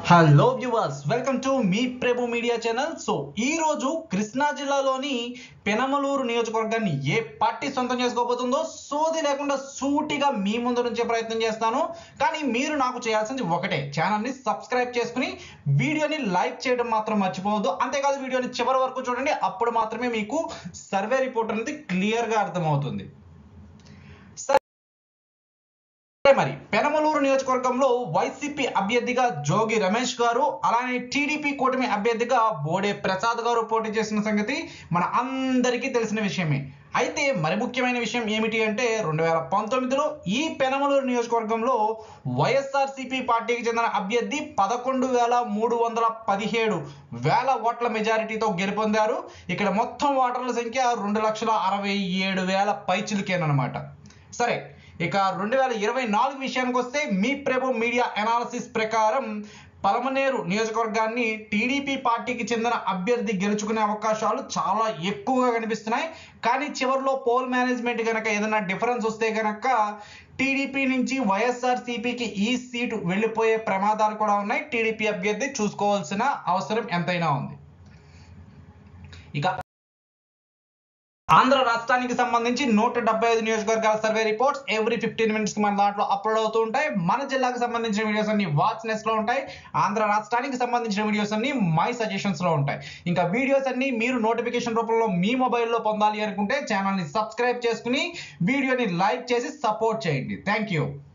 hello viewers welcome to మీ Prabhu media channel so ఈ రోజు కృష్ణా జిల్లాలోని పెనమలూరు నియోజకవర్గాన్ని ఏ పార్టీ సొంతం చేసుకోబోతుందో సోది లేకుండా సూటిగా మీ ముందు నుంచే ప్రయత్నం చేస్తాను కానీ మీరు నాకు చేయాల్సింది ఒకటే ఛానల్ని సబ్స్క్రైబ్ చేసుకుని వీడియోని లైక్ చేయడం మాత్రం మర్చిపోవద్దు అంతేకాదు వీడియోని చివరి వరకు చూడండి అప్పుడు మాత్రమే మీకు సర్వే రిపోర్ట్ అనేది క్లియర్గా అర్థమవుతుంది సరే మరి పెనమలూరు నియోజకవర్గంలో వైసీపీ అభ్యర్థిగా జోగి రమేష్ గారు అలానే టీడీపీ కూటమి అభ్యర్థిగా బోడే ప్రసాద్ గారు పోటీ చేసిన సంగతి మన అందరికీ తెలిసిన విషయమే అయితే మరి ముఖ్యమైన విషయం ఏమిటి అంటే రెండు వేల పంతొమ్మిదిలో ఈ పెనమలూరు నియోజకవర్గంలో వైఎస్ఆర్సీపీ పార్టీకి చెందిన అభ్యర్థి పదకొండు వేల మూడు వందల పదిహేడు వేల ఓట్ల మెజారిటీతో గెలుపొందారు ఇక్కడ మొత్తం ఓటర్ల సంఖ్య రెండు లక్షల అరవై ఏడు వేల పైచిలుకేనమాట సరే ఇక రెండు వేల ఇరవై నాలుగు విషయానికి వస్తే మీ ప్రభు మీడియా అనాలసిస్ ప్రకారం పలమనేరు నియోజకవర్గాన్ని టీడీపీ పార్టీకి చెందిన అభ్యర్థి గెలుచుకునే అవకాశాలు చాలా ఎక్కువగా కనిపిస్తున్నాయి కానీ చివరిలో పోల్ మేనేజ్మెంట్ కనుక ఏదైనా డిఫరెన్స్ వస్తే కనుక టీడీపీ నుంచి వైఎస్ఆర్ సిపికి ఈ సీటు వెళ్ళిపోయే ప్రమాదాలు కూడా ఉన్నాయి టీడీపీ అభ్యర్థి చూసుకోవాల్సిన అవసరం ఎంతైనా ఉంది ఇక ఆంధ్ర రాష్ట్రానికి సంబంధించి నూట డెబ్బై ఐదు నియోజకవర్గాల survey reports every fifteen minutes కి మన దాంట్లో అప్లోడ్ అవుతూ ఉంటాయి మన జిల్లాకు సంబంధించిన వీడియోస్ అన్ని వాచ్ నెస్ లో ఉంటాయి ఆంధ్ర రాష్ట్రానికి సంబంధించిన వీడియోస్ అన్ని మై సజెషన్స్ లో ఉంటాయి ఇంకా వీడియోస్ అన్ని మీరు నోటిఫికేషన్ రూపంలో మీ మొబైల్లో పొందాలి అనుకుంటే ఛానల్ ని సబ్స్క్రైబ్ చేసుకుని వీడియోని లైక్ చేసి సపోర్ట్ చేయండి థ్యాంక్ యూ